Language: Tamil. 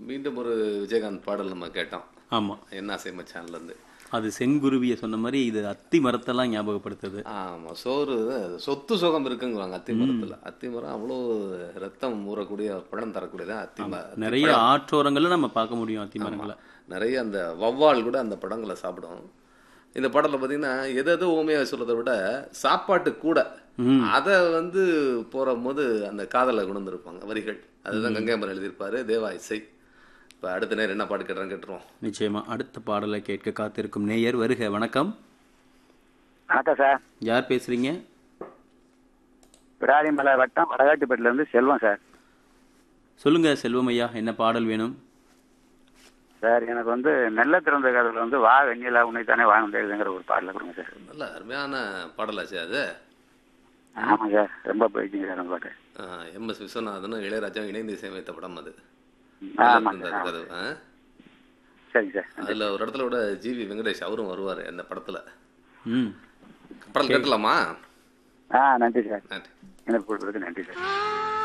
மீண்டும் ஒரு விஜயகாந்த் பாடல் நம்ம கேட்டோம் ஆமாம் என்ன ஆசை மச்சான்ல இருந்து அது செங்குருவியை சொன்ன மாதிரி இது அத்தி மரத்தெல்லாம் ஞாபகப்படுத்துது ஆமா சோறு சொத்து சுகம் இருக்குங்குவாங்க அத்தி மரத்துல அத்தி மரம் அவ்வளோ ரத்தம் ஊறக்கூடிய பழம் தரக்கூடியதான் அத்தி மரம் நிறைய ஆற்றோரங்கள்ல நம்ம பார்க்க முடியும் அத்தி மரங்களை நிறைய அந்த வவ்வால் கூட அந்த பழங்களை சாப்பிடும் இந்த படத்துல பாத்தீங்கன்னா எது எது ஊமையா சொல்றதை விட சாப்பாட்டு கூட அதை வந்து போற போது அந்த காதலை குணர்ந்திருப்பாங்க வரிகள் அதுதான் கங்கைமரன் எழுதியிருப்பாரு தேவா இசை இப்ப அடுத்த நேரம் என்ன பாட்டு கேட்டுறான்னு கேட்டுருவோம் நிச்சயமா அடுத்த பாடலை கேட்க காத்திருக்கும் நேயர் வருக வணக்கம் வணக்கம் சார் யார் பேசுறீங்க விராலிமலை வட்டம் வடகாட்டுப்பேட்டில இருந்து செல்வம் சார் சொல்லுங்க செல்வம் ஐயா என்ன பாடல் வேணும் சார் எனக்கு வந்து நெல்ல திறந்த கதையில் வந்து வா வெண்ணிலா உன்னை தானே வாங்க எழுதுங்கிற ஒரு பாடல கொடுங்க சார் நல்ல அருமையான பாடலாச்சு அது ஆமாம் சார் ரொம்ப போயிடுச்சுங்க சார் அந்த பாட்டு எம் எஸ் விஸ்வநாதனும் இளையராஜாவும் இணைந்து இசையமைத்த படம் அது ஆமாங்க அந்த சார் கதை, ஆ? சரிங்க சார் அதுல ஒரு இடத்துல கூட ஜிவி வெங்கடேஷ் அவரும் வருவாரு அந்த படத்துல ம் படம் கேட்டலாமா ஆ நன்றி சார் நன்றி எனக்கு கொடுக்குறதுக்கு நன்றி சார்